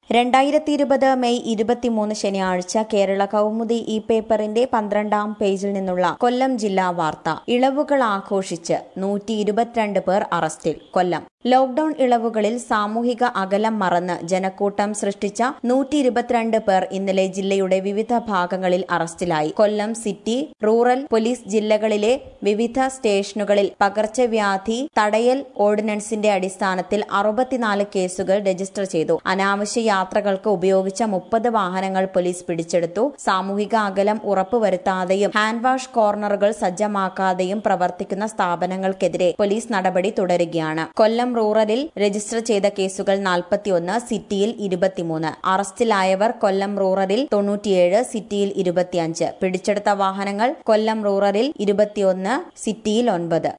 രണ്ടായിരത്തി ഇരുപത് മെയ് ഇരുപത്തിമൂന്ന് ശനിയാഴ്ച കേരള കൗമുദി ഇ പേപ്പറിന്റെ പന്ത്രണ്ടാം പേജിൽ നിന്നുള്ള കൊല്ലം ജില്ലാ വാർത്ത ഇളവുകൾ ആഘോഷിച്ച് നൂറ്റി ഇരുപത്തിരണ്ട് പേർ അറസ്റ്റിൽ കൊല്ലം ലോക്ഡൌൺ ഇളവുകളിൽ സാമൂഹിക അകലം മറന്ന് ജനക്കൂട്ടം സൃഷ്ടിച്ച നൂറ്റി ഇരുപത്തിരണ്ട് പേർ ഇന്നലെ ജില്ലയുടെ വിവിധ ഭാഗങ്ങളിൽ അറസ്റ്റിലായി കൊല്ലം സിറ്റി റൂറൽ പോലീസ് ജില്ലകളിലെ വിവിധ സ്റ്റേഷനുകളിൽ പകർച്ചവ്യാധി തടയൽ ഓർഡിനൻസിന്റെ അടിസ്ഥാനത്തിൽ അറുപത്തിനാല് കേസുകൾ രജിസ്റ്റർ ചെയ്തു അനാവശ്യ യാത്രകൾക്ക് ഉപയോഗിച്ച മുപ്പത് വാഹനങ്ങൾ പോലീസ് പിടിച്ചെടുത്തു സാമൂഹിക അകലം ഉറപ്പുവരുത്താതെയും ഹാൻഡ് വാഷ് കോർണറുകൾ സജ്ജമാക്കാതെയും പ്രവർത്തിക്കുന്ന സ്ഥാപനങ്ങൾക്കെതിരെ പോലീസ് നടപടി തുടരുകയാണ് കൊല്ലം റൂറലിൽ രജിസ്റ്റർ ചെയ്ത കേസുകൾ നാൽപ്പത്തിയൊന്ന് സിറ്റിയിൽ ഇരുപത്തിമൂന്ന് അറസ്റ്റിലായവർ കൊല്ലം റൂറലിൽ തൊണ്ണൂറ്റിയേഴ് സിറ്റിയിൽ ഇരുപത്തിയഞ്ച് പിടിച്ചെടുത്ത വാഹനങ്ങൾ കൊല്ലം റൂറലിൽ ഇരുപത്തിയൊന്ന് സിറ്റിയിൽ ഒൻപത്